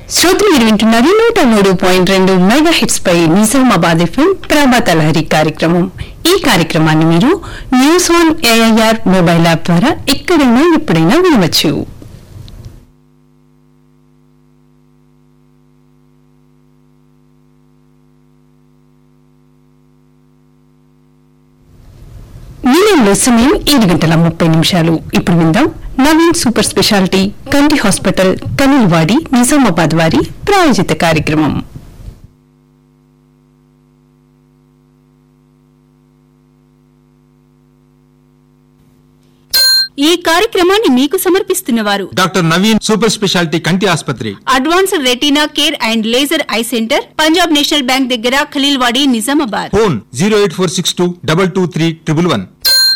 శ్రోతలు మీరు వింటున్నారు నూట మూడు పాయింట్ రెండు మెగా హిట్స్ పై నిజామాబాద్ ఎఫ్ఎం ప్రభాత లహరి కార్యక్రమం ఈ కార్యక్రమాన్ని మీరు news on AIR mobile app ద్వారా ఎక్కడైనా ఎప్పుడైనా వినవచ్చు నిలయంలో సమయం ఏడు గంటల ముప్పై నిమిషాలు ఇప్పుడు విందాం నవీన్ సూపర్ స్పెషాలిటీ కంటి హాస్పిటల్ కనిల్వాడి నిజామాబాద్ వారి ప్రాయోజిత కార్యక్రమం ఈ కార్యక్రమాన్ని మీకు సమర్పిస్తున్నవారు డాక్టర్ నవీన్ సూపర్ స్పెషాలిటీ కంటి ఆసుపత్రి advanced retina care and laser eye centre Punjab national bank దగ్గర Khaleelwadi Nizamabad phone zero eight four six two double two three triple one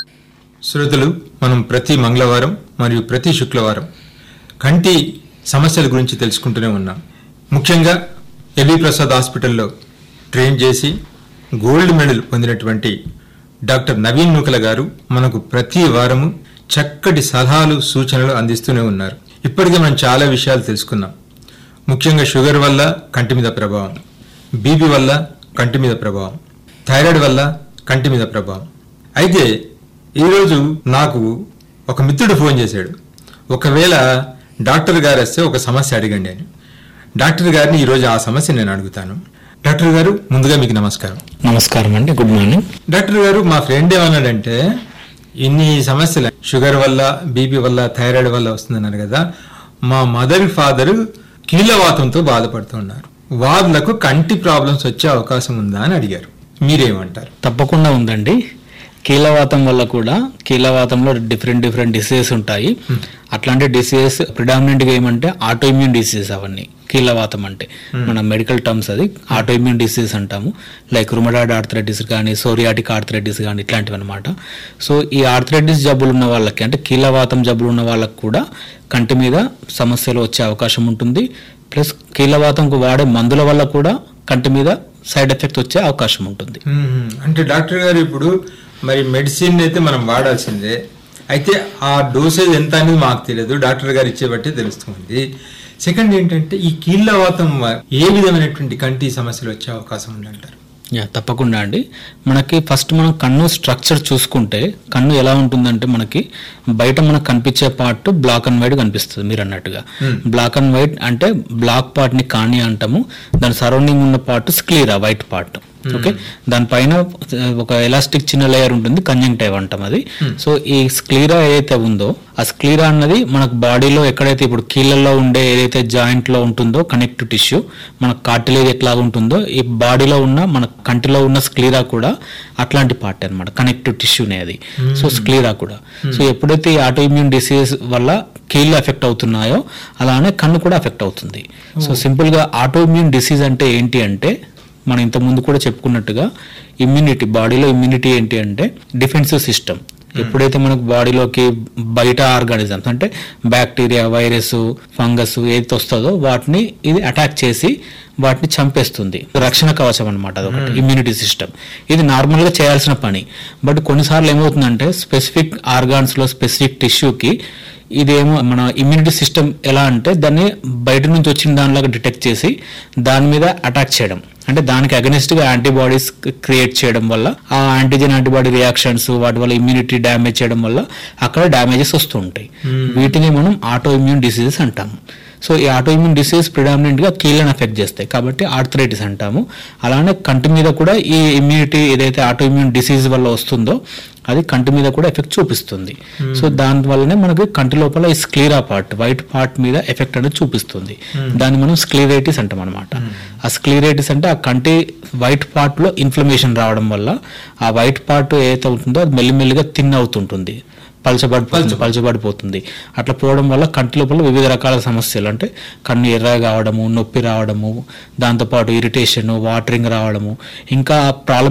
శ్రోతలు మనం ప్రతి మంగళవారం మరియు ప్రతి శుక్రవారం కంటి సమస్యల గురించి తెలుసుకుంటూనే ఉన్నాం ముఖ్యంగా ఎల్వి ప్రసాద్ హాస్పిటల్లో ట్రైన్ చేసి గోల్డ్ మెడల్ పొందినటువంటి డాక్టర్ నవీన్ నూకల గారు మనకు ప్రతి వారము చక్కటి సలహాలు సూచనలు అందిస్తూనే ఉన్నారు ఇప్పటికే మనం చాలా విషయాలు తెలుసుకున్నాం ముఖ్యంగా షుగర్ వల్ల కంటి మీద ప్రభావం బీపీ వల్ల కంటి మీద ప్రభావం థైరాయిడ్ వల్ల కంటి మీద ప్రభావం అయితే ఈరోజు నాకు ఒక మిత్రుడు ఫోన్ చేశాడు ఒకవేళ డాక్టర్ గారు వస్తే ఒక సమస్య అడగండి అని డాక్టర్ గారిని ఈరోజు ఆ సమస్య నేను అడుగుతాను డాక్టర్ గారు ముందుగా మీకు నమస్కారం నమస్కారం అండి గుడ్ మార్నింగ్ డాక్టర్ గారు మా ఫ్రెండ్ ఏమన్నాడంటే ఇన్ని సమస్యలు షుగర్ వల్ల బీపీ వల్ల థైరాయిడ్ వల్ల వస్తుందన్నారు కదా మా మదర్ ఫాదర్ కీళ్ళవాతంతో బాధపడుతున్నారు వాళ్ళకు కంటి ప్రాబ్లమ్స్ వచ్చే అవకాశం ఉందా అని అడిగారు మీరేమంటారు తప్పకుండా ఉందండి కీలవాతం వల్ల కూడా కీలవాతంలో డిఫరెంట్ డిఫరెంట్ డిసీజెస్ ఉంటాయి అట్లాంటి డిసీజెస్ ప్రిడామినెంట్ గా ఏమంటే ఆటో ఇమ్యూన్ డిసీజెస్ అవన్నీ కీలవాతం అంటే మన మెడికల్ టర్మ్స్ అది ఆటో ఇమ్యూన్ డిసీజెస్ అంటాము లైక్ రుమడాడ్ ఆర్థరైటిస్ కానీ సోరియాటిక్ ఆర్థరైటిస్ కానీ ఇట్లాంటివి అనమాట సో ఈ ఆర్థరైటిస్ జబ్బులు ఉన్న వాళ్ళకి అంటే కీలవాతం జబ్బులు ఉన్న వాళ్ళకి కూడా కంటి మీద సమస్యలు వచ్చే అవకాశం ఉంటుంది ప్లస్ కీలవాతంకు వాడే మందుల వల్ల కూడా కంటి మీద సైడ్ ఎఫెక్ట్ వచ్చే అవకాశం ఉంటుంది మ్మ్. అంటే డాక్టర్ గారు ఇప్పుడు మరి మెడిసిన్ అయితే మనం వాడాల్సిందే అయితే ఆ డోసేజ్ ఎంత అనేది మాకు తెలియదు డాక్టర్ గారు ఇచ్చే బట్టి తెలుస్తుంది సెకండ్ ఏంటంటే ఈ కీళ్ళవాతం వ- ఏ విధమైనటువంటి కంటి సమస్యలు వచ్చే అవకాశం ఉందంటారు యా తప్పకుండా అండి మనకి ఫస్ట్ మనం కన్ను స్ట్రక్చర్ చూసుకుంటే కన్ను ఎలా ఉంటుందంటే మనకి బయట మనకు కనిపించే పార్ట్ బ్లాక్ అండ్ వైట్ కనిపిస్తుంది మీరు అన్నట్టుగా బ్లాక్ అండ్ వైట్ అంటే బ్లాక్ పార్ట్ ని కాని అంటాము దాని సరౌండింగ్ ఉన్న part sclera white part okay దానిపైన ఆ, ఒక ఎలాస్టిక్ చిన్న లేయర్ ఉంటుంది కంజంక్టైవ్ అంటాం అది సో ఈ స్క్లీరా ఏదైతే ఉందో ఆ స్క్లీరా అన్నది మనకు బాడీలో ఎక్కడైతే ఇప్పుడు కీళ్ళల్లో ఉండే ఏదైతే జాయింట్ లో ఉంటుందో కనెక్టివ్ టిష్యూ మన కార్టిలేజ్ ఎట్లా ఉంటుందో ఈ బాడీలో ఉన్న మన కంటిలో ఉన్న స్క్లీరా కూడా అట్లాంటి పార్ట్ అన్నమాట కనెక్టివ్ టిష్యూనే అది సో స్క్లీరా కూడా సో ఎప్పుడైతే ఈ ఆటో ఇమ్యూన్ డిసీజ్ వల్ల కీళ్ళు ఎఫెక్ట్ అవుతున్నాయో అలానే కన్ను కూడా ఎఫెక్ట్ అవుతుంది సో సింపుల్ గా ఆటో ఇమ్యూన్ డిసీజ్ అంటే ఏంటి అంటే మనం ఇంత ముందు కూడా చెప్పుకున్నట్టుగా ఇమ్యూనిటీ బాడీలో ఇమ్యూనిటీ ఏంటి అంటే డిఫెన్సివ్ సిస్టమ్ ఎప్పుడైతే మనకు బాడీలోకి బయట ఆర్గానిజమ్స్ అంటే బ్యాక్టీరియా వైరస్ ఫంగస్ ఏదైతే వస్తుందో వాటిని ఇది అటాక్ చేసి వాటిని చంపేస్తుంది రక్షణ కవచం అనమాట అదొకటి ఇమ్యూనిటీ సిస్టమ్ ఇది నార్మల్ గా చేయాల్సిన పని బట్ కొన్నిసార్లు ఏమవుతుందంటే స్పెసిఫిక్ ఆర్గాన్స్ లో స్పెసిఫిక్ టిష్యూకి ఇదేమో మన ఇమ్యూనిటీ సిస్టమ్ ఎలా అంటే దాన్ని బయట నుంచి వచ్చిన దానిలాగా డిటెక్ట్ చేసి దాని మీద అటాక్ చేయడం అంటే దానికి అగనిస్ట్ గా యాంటీబాడీస్ క్రియేట్ చేయడం వల్ల ఆ యాంటీజెన్ యాంటీబాడీ రియాక్షన్స్ వాటి వల్ల ఇమ్యూనిటీ డ్యామేజ్ చేయడం వల్ల అక్కడ డ్యామేజెస్ వస్తూ ఉంటాయి వీటిని మనం ఆటో ఇమ్యూన్ డిసీజెస్ అంటాము సో ఈ ఆటో ఇమ్యూన్ డిసీజ్ ప్రిడామినెంట్ గా కీళ్ళని ఎఫెక్ట్ చేస్తాయి కాబట్టి ఆర్థరైటిస్ అంటాము అలానే కంటి మీద కూడా ఈ ఇమ్యూనిటీ ఏదైతే ఆటో ఇమ్యూన్ డిసీజ్ వల్ల వస్తుందో అది కంటి మీద కూడా ఎఫెక్ట్ చూపిస్తుంది సో దాని వల్లనే మనకి కంటి లోపల ఈ స్క్లీరా పార్ట్ వైట్ పార్ట్ మీద ఎఫెక్ట్ అనేది చూపిస్తుంది దాన్ని మనం స్క్లీరైటిస్ అంటాం అనమాట ఆ స్క్లీరైటిస్ అంటే ఆ కంటి వైట్ పార్ట్ లో ఇన్ఫ్లమేషన్ రావడం వల్ల ఆ వైట్ పార్ట్ ఏదైతే ఉంటుందో అది మెల్లిమెల్లిగా థిన్ అవుతుంటుంది పలచబడిపోతుంది పలచబడిపోతుంది అట్లా పోవడం వల్ల కంటి లోపల వివిధ రకాల సమస్యలు అంటే కన్ను ఎర్ర కావడము నొప్పి రావడము దాంతోపాటు ఇరిటేషన్ వాటరింగ్ రావడము ఇంకా ప్రాబ్లం